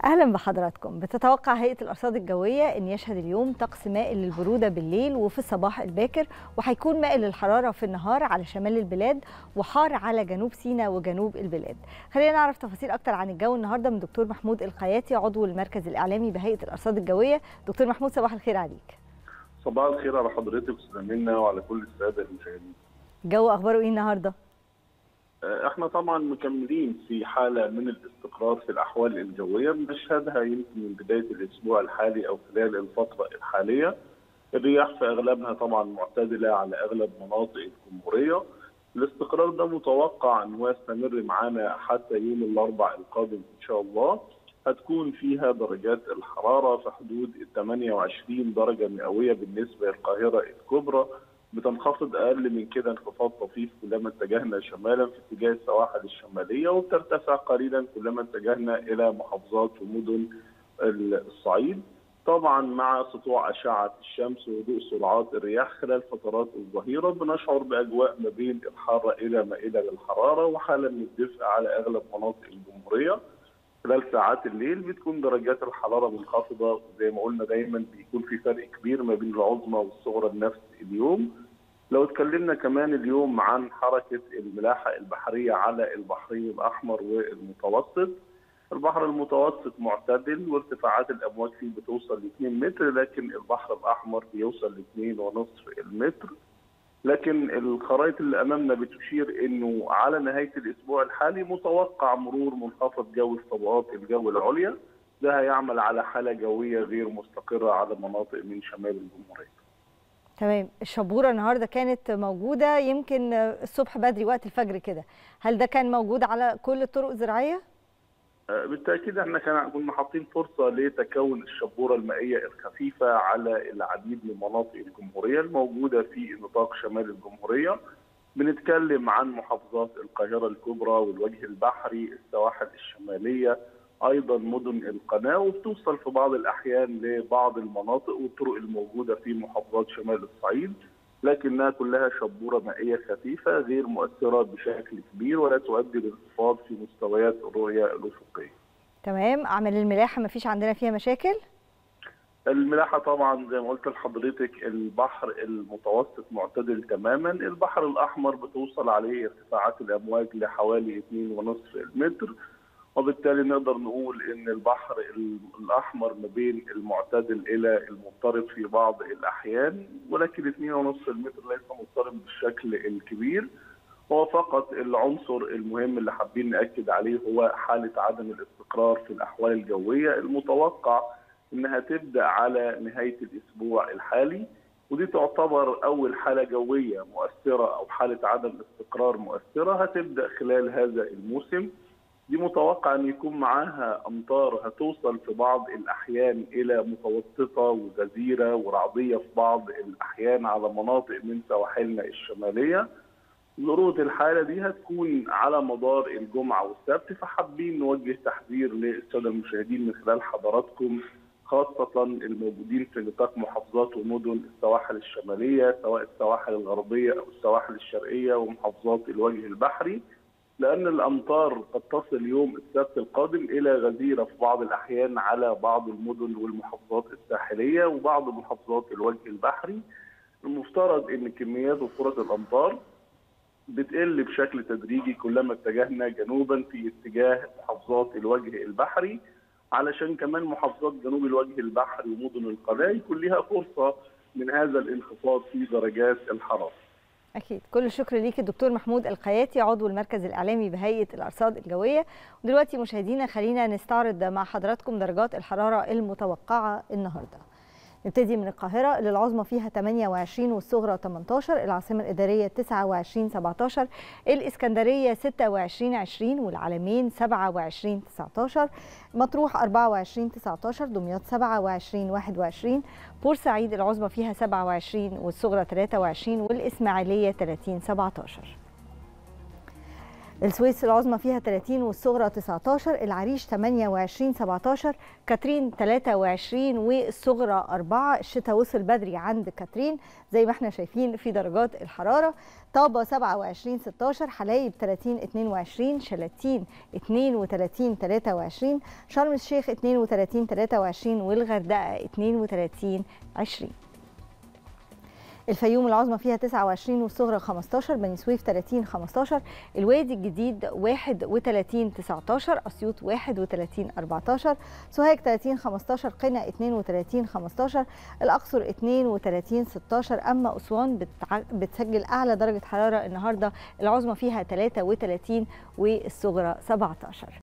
اهلا بحضراتكم بتتوقع هيئه الارصاد الجويه ان يشهد اليوم طقس مائل للبروده بالليل وفي الصباح الباكر وهيكون مائل للحراره في النهار على شمال البلاد وحار على جنوب سيناء وجنوب البلاد خلينا نعرف تفاصيل اكتر عن الجو النهارده من دكتور محمود الخياتي عضو المركز الاعلامي بهيئه الارصاد الجويه دكتور محمود صباح الخير عليك صباح الخير على حضرتك وسلامنا وعلى كل الساده المشاهدين الجو اخباره ايه النهارده احنا طبعا مكملين في حاله من الاستقرار في الاحوال الجويه بنشهدها يمكن من بدايه الاسبوع الحالي او خلال الفتره الحاليه الرياح في اغلبها طبعا معتدله على اغلب مناطق الجمهوريه الاستقرار ده متوقع ان هو يستمر معانا حتى يوم الاربعاء القادم ان شاء الله هتكون فيها درجات الحراره في حدود 28 درجه مئويه بالنسبه للقاهره الكبرى بتنخفض اقل من كده انخفاض طفيف كلما اتجهنا شمالا في اتجاه السواحل الشماليه وبترتفع قليلا كلما اتجهنا الى محافظات ومدن الصعيد طبعا مع سطوع اشعه الشمس وهدوء سرعات الرياح خلال فترات الظهيره بنشعر باجواء ما بين الحاره الى مائله للحراره وحاله من الدفء على اغلب مناطق الجمهوريه خلال ساعات الليل بتكون درجات الحراره منخفضه زي ما قلنا دايما بيكون في فرق كبير ما بين العظمى والصغرى لنفس اليوم لو اتكلمنا كمان اليوم عن حركه الملاحه البحريه على البحرين الاحمر والمتوسط البحر المتوسط معتدل وارتفاعات الامواج فيه بتوصل ل 2 متر لكن البحر الاحمر بيوصل ل 2.5 المتر لكن الخرائط اللي امامنا بتشير انه على نهايه الاسبوع الحالي متوقع مرور منخفض جوي في طبقات الجو العليا ده هيعمل على حاله جويه غير مستقره على مناطق من شمال الجمهوريه. تمام الشبوره النهارده كانت موجوده يمكن الصبح بدري وقت الفجر كده هل ده كان موجود على كل الطرق الزراعيه؟ بالتاكيد احنا كان كنا حاطين فرصه لتكون الشبوره المائيه الخفيفه على العديد من مناطق الجمهوريه الموجوده في نطاق شمال الجمهوريه بنتكلم عن محافظات القاهره الكبرى والوجه البحري السواحل الشماليه ايضا مدن القناه وبتوصل في بعض الاحيان لبعض المناطق والطرق الموجوده في محافظات شمال الصعيد لكنها كلها شبوره مائيه خفيفه غير مؤثره بشكل كبير ولا تؤدي لانخفاض في مستويات الرؤيه الافقيه. تمام، اعمال الملاحه ما فيش عندنا فيها مشاكل؟ الملاحه طبعا زي ما قلت لحضرتك البحر المتوسط معتدل تماما، البحر الاحمر بتوصل عليه ارتفاعات الامواج لحوالي 2.5 المتر وبالتالي نقدر نقول ان البحر الاحمر ما بين المعتدل الى المضطرب في بعض الاحيان ولكن 2.5 المتر ليس مضطرب بالشكل الكبير هو فقط العنصر المهم اللي حابين ناكد عليه هو حاله عدم الاستقرار في الاحوال الجويه المتوقع انها تبدا على نهايه الاسبوع الحالي ودي تعتبر اول حاله جويه مؤثره او حاله عدم استقرار مؤثره هتبدا خلال هذا الموسم دي متوقع ان يكون معاها امطار هتوصل في بعض الاحيان الى متوسطه وجزيره ورعديه في بعض الاحيان على مناطق من سواحلنا الشماليه. ذروه الحاله دي هتكون على مدار الجمعه والسبت فحابين نوجه تحذير للساده المشاهدين من خلال حضراتكم خاصه الموجودين في نطاق محافظات ومدن السواحل الشماليه سواء السواحل الغربيه او السواحل الشرقيه ومحافظات الوجه البحري. لأن الأمطار قد تصل يوم السبت القادم إلى غزيرة في بعض الأحيان على بعض المدن والمحافظات الساحلية وبعض محافظات الوجه البحري المفترض أن كميات وفرص الأمطار بتقل بشكل تدريجي كلما اتجهنا جنوبا في اتجاه محافظات الوجه البحري علشان كمان محافظات جنوب الوجه البحري ومدن القناة يكون لها فرصة من هذا الانخفاض في درجات الحرارة اكيد كل الشكر ليك الدكتور محمود الخياتي عضو المركز الاعلامي بهيئه الارصاد الجويه ودلوقتي مشاهدينا خلينا نستعرض مع حضراتكم درجات الحراره المتوقعه النهارده نبتدي من القاهرة اللي العظمى فيها 28 والصغرى 18 العاصمة الإدارية 29 17 الإسكندرية 26 20 والعلمين 27 19 مطروح 24 19 دمياط 27 21 بورسعيد العظمى فيها 27 والصغرى 23 والإسماعيلية 30 17 السويس العظمى فيها 30 والصغرى 19 العريش 28 17 كاترين 23 والصغرى 4 الشتاء وصل بدري عند كاترين زي ما احنا شايفين في درجات الحراره طابه 27 16 حلايب 30 22 شلاتين 32 23 شرم الشيخ 32 23 والغردقه 32 20 الفيوم العظمى فيها 29 والصغرى 15 بني سويف 30 15 الوادي الجديد 31 19 اسيوط 31 14 سوهاج 30 15 قنا 32 15 الاقصر 32 16 اما اسوان بتع... بتسجل اعلى درجه حراره النهارده العظمى فيها 33 والصغرى 17